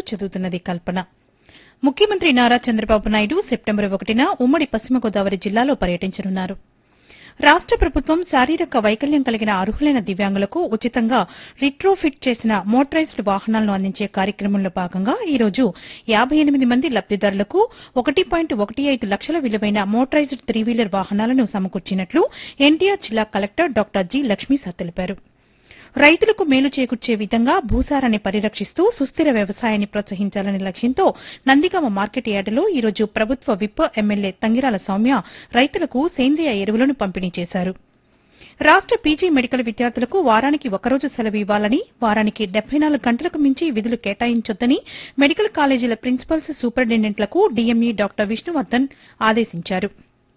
చదువుతున్నది కల్పన ముఖ్యమంత్రి నారా చంద్రబాబు నాయుడు సెప్టెంబర్ ఒకటిన ఉమ్మడి పశ్చిమ గోదావరి జిల్లాలో పర్యటించనున్నారు రాష్ట ప్రభుత్వం శారీరక వైకల్యం కలిగిన అర్హులైన దివ్యాంగులకు ఉచితంగా రిట్రోఫిట్ చేసిన మోటరైజ్డ్ వాహనాలను అందించే కార్యక్రమంలో భాగంగా ఈ రోజు యాబై ఎనిమిది మంది లబ్దిదారులకు ఒకటి పాయింట్ ఒకటి ఐదు లక్షల విలువైన మోటరైజ్డ్ త్రీ వీలర్ వాహనాలను సమకూర్చినట్లు ఎన్టీఆర్ జిల్లా కలెక్టర్ డాక్టర్ జి లక్ష్మీసార్ తెలిపారు రైతులకు మేలు చేకూర్చే విధంగా భూసారాన్ని పరిరక్షిస్తూ సుస్థిర వ్యవసాయాన్ని ప్రోత్సహించాలనే లక్ష్యంతో నందిగామ మార్కెట్ యార్డులో ఈ రోజు ప్రభుత్వ విప్ ఎమ్మెల్యే తంగిరాల సౌమ్య రైతులకు సేంద్రియ ఎరువులను పంపిణీ చేశారు రాష్ట పీజీ మెడికల్ విద్యార్థులకు వారానికి ఒకరోజు సెలవు ఇవ్వాలని వారానికి డెబ్బై నాలుగు గంటలకు మించి విధులు కేటాయించొద్దని మెడికల్ కాలేజీల ప్రిన్సిపల్స్ సూపరింటెండెంట్లకు డీఎంఈ డాక్టర్ విష్ణువర్ధన్ ఆదేశించారు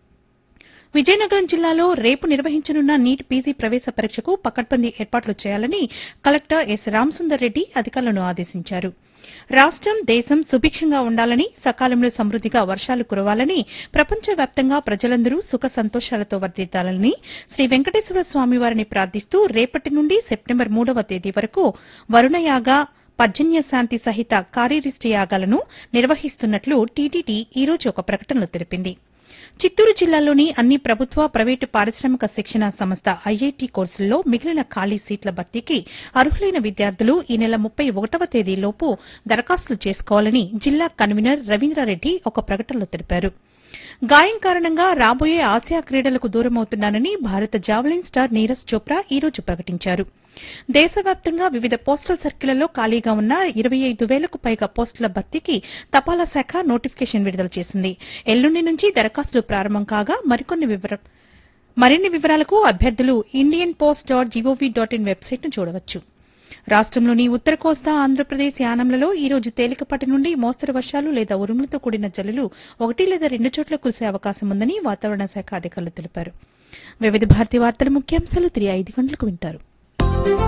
విజయనగరం జిల్లాలో రేపు నిర్వహించనున్న నీట్ పీజీ ప్రవేశ పరీక్షకు పకడ్బందీ ఏర్పాట్లు చేయాలని కలెక్టర్ ఎస్ రామసుందర్ రెడ్డి అధికారులను ఆదేశించారు రాష్టం దేశం సుభిక్షంగా ఉండాలని సకాలంలో సమృద్దిగా వర్షాలు కురవాలని ప్రపంచవ్యాప్తంగా ప్రజలందరూ సుఖ సంతోషాలతో వర్దిద్దాలని శ్రీ వెంకటేశ్వర స్వామివారిని ప్రార్థిస్తూ రేపటి నుండి సెప్టెంబర్ మూడవ తేదీ వరకు వరుణయాగ పర్జన్య శాంతి సహిత కార్యరిష్టి యాగాలను నిర్వహిస్తున్నట్లు టీటీడీ ఈ రోజు ఒక ప్రకటనలో తెలిపింది చిత్తూరు జిల్లాలోని అన్ని ప్రభుత్వ ప్రైవేటు పారిశ్రామిక శిక్షణ సంస్థ ఐఐటి కోర్సుల్లో మిగిలిన ఖాళీ సీట్ల భర్తీకి అర్హులైన విద్యార్థులు ఈ నెల ముప్పై ఒకటవ తేదీలోపు దరఖాస్తులు చేసుకోవాలని జిల్లా కన్వీనర్ రవీంద్రారెడ్డి ఒక ప్రకటనలో తెలిపారు గాయం కారణంగా రాబోయే ఆసియా క్రీడలకు దూరమవుతున్నానని భారత జావలిన్ స్టార్ నీరజ్ చోప్రా ఈ రోజు ప్రకటించారు దేశవ్యాప్తంగా వివిధ పోస్టల్ సర్కిళ్లలో ఖాళీగా ఉన్న ఇరవై ఐదు వేలకు పైగా పోస్టుల భర్తీకి తపాలా శాఖ నోటిఫికేషన్ విడుదల చేసింది ఎల్లుండి నుంచి దరఖాస్తులు ప్రారంభం కాగా మరికొన్ని వివర మరిన్ని వివరాలకు అభ్యర్థులు Indian post dot G O V dot in వెబ్సైట్ను చూడవచ్చు రాష్టంలోని ఉత్తర కోస్తా ఆంధ్రప్రదేశ్ యానంలలో ఈ రోజు తేలికపాటి నుండి మోస్తరు వర్షాలు లేదా ఉరుములతో కూడిన జల్లులు ఒకటి లేదా రెండు చోట్ల కురిసే అవకాశం ఉందని వాతావరణ శాఖ అధికారులు తెలిపారు వివిధ భారతి వార్తల ముఖ్యాంశాలు తిరిగి ఐదు గంటలకు వింటారు